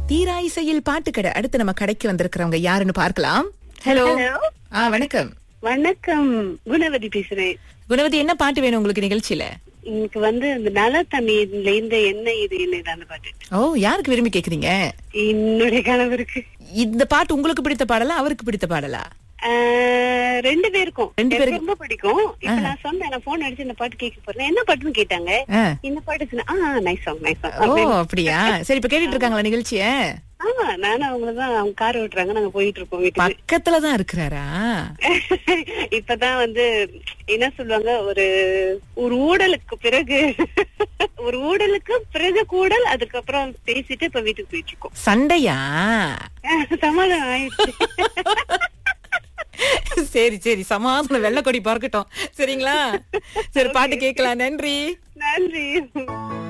தீரா இசையில் பாட்டு கடை அடுத்து நம்ம கடைக்கு வந்திருக்கிறவங்க யாருன்னு பார்க்கலாம் ஹலோ Hello. ஆ வணக்கம் வணக்கம் குணவதி பேசுறேன் குணவதி என்ன பாட்டு வேணும் உங்களுக்கு நிகழ்ச்சியில எனக்கு வந்து இந்த நல தண்ணீர்ல இந்த என்ன இது என்ன அந்த பாட்டு ஓ யாருக்கு விரும்பி கேக்குறீங்க என்னுடைய கணவருக்கு இந்த பாட்டு உங்களுக்கு பிடித்த பாடலா அவருக்கு பிடித்த பாடலா ஆஹ், ரெண்டு பேருக்கும் ரெண்டு எனக்கு பேருக்கும். ரொம்ப பிடிக்கும் இப்ப நான் சொன்னேன் நான் போன் அடிச்சு இந்த பாட்டு கேட்க போறேன் என்ன பாட்டுன்னு கேட்டாங்க ஆ. இந்த பாட்டு சொன்னேன் ஆ நைஸ் சாங் நைஸ் ஓ சாங் அப்படியா சரி இப்ப கேட்டுட்டு இருக்காங்களா நிகழ்ச்சிய ஆமா நானும் அவங்களதான் அவங்க கார் ஓட்டுறாங்க நாங்க போயிட்டு இருக்கோம் வீட்டுக்கு பக்கத்துல தான் இருக்கிறாரா இப்பதான் வந்து என்ன சொல்லுவாங்க ஒரு ஒரு ஊடலுக்கு பிறகு ஒரு ஊடலுக்கு பிறகு கூடல் அதுக்கப்புறம் பேசிட்டு இப்ப வீட்டுக்கு போயிட்டு இருக்கோம் சண்டையா சமாதானம் ஆயிடுச்சு சரி சரி சமாதானம் வெள்ளக்கொடி பறக்கட்டும் சரிங்களா சரி பாட்டு கேட்கலாம் நன்றி நன்றி